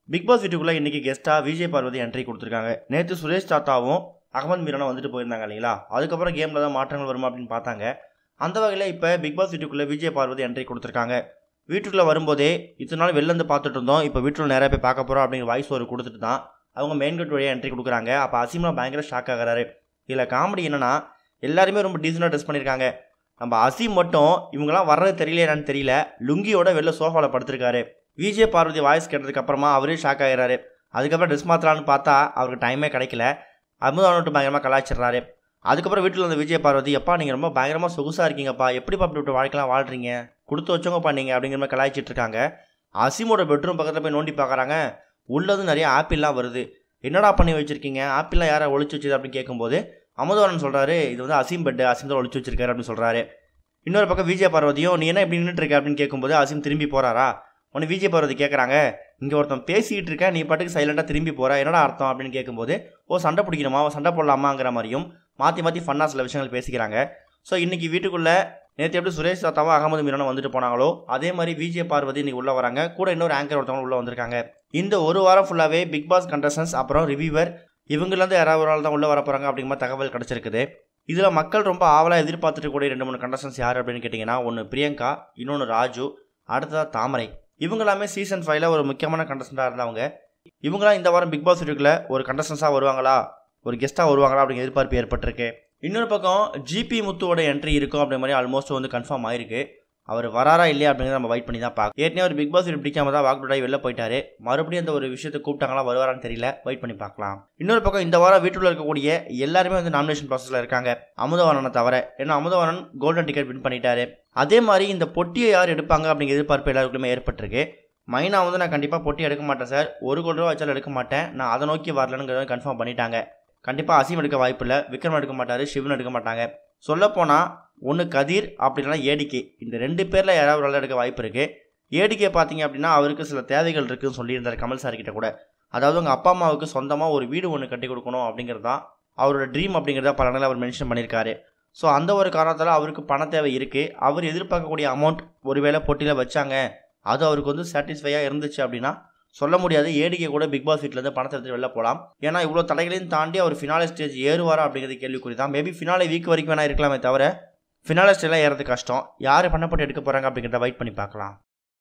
big pass வீட்டுக்குள்ளே இன்றைக்கி கெஸ்ட்டாக விஜய் பார்வதி என்ட்ரி கொடுத்துருக்காங்க நேற்று சுரேஷ் தாத்தாவும் அகமது மீரானும் வந்துட்டு போயிருந்தாங்க இல்லைங்களா அதுக்கப்புறம் கேமில் தான் மாற்றங்கள் வருமா அப்படின்னு பார்த்தாங்க அந்த வகையில் இப்போ பிக் பாஸ் வீட்டுக்குள்ளே விஜய் பார்வதி என்ட்ரி கொடுத்துருக்காங்க வீட்டுக்குள்ளே வரும்போதே இத்தனை நாள் வெளில இருந்து பார்த்துட்டு இருந்தோம் இப்போ வீட்டில் நிறைய போய் பார்க்க போகிறோம் அப்படிங்கிற வாய்ஸ் ஒரு கொடுத்துட்டு தான் அவங்க மெயின் கேட் வழியாக என்ட்ரி கொடுக்குறாங்க அப்போ அசீம்லாம் பயங்கர ஷாக் ஆகிறாரு இதில் காமெடி என்னன்னா எல்லாருமே ரொம்ப டீசெண்டாக ட்ரெஸ் பண்ணியிருக்காங்க நம்ம அசீம் மட்டும் இவங்கெல்லாம் வர்றது தெரியல என்னன்னு தெரியல லுங்கியோட வெளில சோஃபாவில் படுத்திருக்காரு விஜய் பார்வதி வாய்ஸ் கேட்டதுக்கு அப்புறமா அவரே ஷாக் ஆகிறாரு அதுக்கப்புறம் ட்ரெஸ் மாற்றலான்னு பார்த்தா அவருக்கு டைமே கிடைக்கல அமுதானோட்டு பயங்கரமாக கலாய்ச்சிடுறாரு அதுக்கப்புறம் வீட்டில் வந்த விஜய் பார்வதி எப்பா நீங்கள் ரொம்ப பயங்கரமாக சொகுசாக இருக்கீங்கப்பா எப்படிப்பா அப்படி விட்டு வாழ்க்கைலாம் வாழ்றீங்க கொடுத்து வச்சவங்கப்பா நீங்கள் அப்படிங்கிற மாதிரி கலாய்ச்சிட்டு இருக்காங்க அசீமோட பெட்ரூம் பக்கத்தில் போய் நோண்டி பார்க்குறாங்க உள்ளது நிறைய ஆப்பிள்லாம் வருது என்னடா பண்ணி வச்சிருக்கீங்க ஆப்பிள்லாம் யாரை ஒழிச்சு வச்சது அப்படின்னு கேட்கும்போது அமுதவானன் சொல்கிறாரு இது வந்து அசீம் பெட்டு அசீம் தான் ஒழிச்சு வச்சிருக்காரு அப்படின்னு சொல்கிறாரு இன்னொரு பக்கம் விஜய் பார்வதியும் நீ என்ன இப்படி நின்றுட்டு இருக்க அப்படின்னு கேட்கும்போது அசீம் திரும்பி போகிறாரா உடனே விஜய் பார்வதி கேட்குறாங்க இங்கே ஒருத்தன் பேசிக்கிட்டு இருக்க நீ பாட்டுக்கு சைலண்டாக திரும்பி போகிற என்னடா அர்த்தம் அப்படின்னு கேட்கும்போது ஓ சண்டை பிடிக்கணுமா சண்டை போடலாமாங்கிற மாதிரியும் மாற்றி மாற்றி ஃபன்னாக சில விஷயங்கள் பேசிக்கிறாங்க ஸோ இன்றைக்கி வீட்டுக்குள்ளே நேற்று எப்படி சுரேஷ் தாத்தாவும் அகமது மீரானும் வந்துட்டு போனாங்களோ அதே மாதிரி விஜய் பார்வதி இன்னைக்கு உள்ளே வராங்க கூட இன்னொரு ஆங்கர் ஒருத்தவங்க உள்ளே வந்திருக்காங்க இந்த ஒரு வாரம் ஃபுல்லாகவே பிக் பாஸ் கண்டஸ்டன்ஸ் அப்புறம் ரிவ்யூவர் இவங்கலேருந்து யாராவது ஒரு ஆள் தான் உள்ளே வர போகிறாங்க அப்படிங்கிற மாதிரி தகவல் கிடச்சிருக்குது இதில் மக்கள் ரொம்ப ஆவலாக எதிர்பார்த்துட்டு கூடிய ரெண்டு மூணு கண்டஸ்டன்ஸ் யார் அப்படின்னு கேட்டிங்கன்னா ஒன்று பிரியங்கா இன்னொன்று ராஜு அடுத்ததாக தாமரை இவங்களாமே சீசன் ஃபைவ்ல ஒரு முக்கியமான கண்டஸ்டண்ட்டாக இருந்தவங்க இவங்களாம் இந்த வாரம் பிக் பாஸ் வீட்டுக்குள்ள ஒரு கண்டஸ்டன்ஸாக வருவாங்களா ஒரு கெஸ்ட்டாக வருவாங்களா அப்படிங்கிற எதிர்பார்ப்பு ஏற்பட்டிருக்கு இன்னொரு பக்கம் ஜிபி முத்துவோட என்ட்ரி இருக்கும் அப்படிங்கிற மாதிரி ஆல்மோஸ்ட் வந்து கன்ஃபார்ம் ஆயிருக்கு அவர் வராரா இல்லையா அப்படிங்கிறத நம்ம வெயிட் பண்ணி தான் பார்க்க ஏற்கனவே ஒரு பிக் பாஸ் வீடு பிடிக்காம தான் வாக் ஆகி வெளில போயிட்டாரு மறுபடியும் அந்த ஒரு விஷயத்தை கூப்பிட்டாங்களா வருவாரான்னு தெரியல வெயிட் பண்ணி பார்க்கலாம் இன்னொரு பக்கம் இந்த வாரம் வீட்டுக்குள்ள இருக்கக்கூடிய எல்லாருமே வந்து நாமினேஷன் ப்ராசஸில் இருக்காங்க அமுதவானனை தவிர ஏன்னா அமுதவானன் கோல்டன் டிக்கெட் வின் பண்ணிட்டாரு அதே மாதிரி இந்த பொட்டியை யார் எடுப்பாங்க அப்படிங்கிற எதிர்பார்ப்பு எல்லாருக்குமே ஏற்பட்டிருக்கு மைனா வந்து நான் கண்டிப்பாக பொட்டி எடுக்க மாட்டேன் சார் ஒரு கோடி ரூபா வச்சாலும் எடுக்க மாட்டேன் நான் அதை நோக்கி வரலனுங்கிறத கன்ஃபார்ம் பண்ணிட்டாங்க கண்டிப்பாக அசீம் எடுக்க வாய்ப்பு இல்லை விக்ரம் எடுக்க மாட்டார் சிவன் எடுக்க மாட்டாங்க சொல்லப்போனால் ஒன்று கதிர் அப்படி இல்லைனா ஏடிகே இந்த ரெண்டு பேரில் யாராவது ஒரு ஆள் எடுக்க வாய்ப்பு இருக்குது ஏடிகே பார்த்தீங்க அப்படின்னா அவருக்கு சில தேவைகள் இருக்குதுன்னு சொல்லியிருந்தார் கமல் சார் கிட்ட கூட அதாவது உங்கள் அப்பா அம்மாவுக்கு சொந்தமாக ஒரு வீடு ஒன்று கட்டி கொடுக்கணும் அப்படிங்கிறது தான் அவரோட ட்ரீம் அப்படிங்கிறத பல நாள் அவர் மென்ஷன் பண்ணியிருக்காரு ஸோ அந்த ஒரு காரணத்தால் அவருக்கு பண தேவை இருக்குது அவர் எதிர்பார்க்கக்கூடிய அமௌண்ட் ஒருவேளை போட்டியில் வச்சாங்க அது அவருக்கு வந்து சாட்டிஸ்ஃபையாக இருந்துச்சு அப்படின்னா சொல்ல முடியாது ஏடிகே கூட பிக் பாஸ் வீட்டிலேருந்து பணத்தை எடுத்துட்டு வெளில போகலாம் ஏன்னா இவ்வளோ தடைகளையும் தாண்டி அவர் ஃபினாலே ஸ்டேஜ் ஏறுவாரா அப்படிங்கிறது கேள்விக்குறி தான் மேபி ஃபினாலே வீக் வரைக்கும் வேணா இருக்கலாமே தவிர ஃபினாலே ஸ்டேஜ்லாம் ஏறது கஷ்டம் யார் பண்ணப்பட்டு எடுக்க போகிறாங்க அப்படிங்கிறத வெயிட் பண்ணி பார்க்கலாம்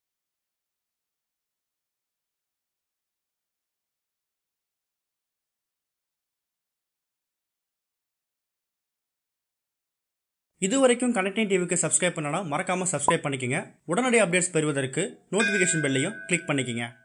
இதுவரைக்கும் கனெக்டிங் டிவிக்கு சப்ஸ்கிரைப் பண்ணனா மறக்காமல் சப்ஸ்கிரைப் பண்ணிக்கங்க உடனடி அப்டேட்ஸ் பெறுவதற்கு நோட்டிஃபிகேஷன் பெல்லையும் கிளிக் பண்ணிக்கங்க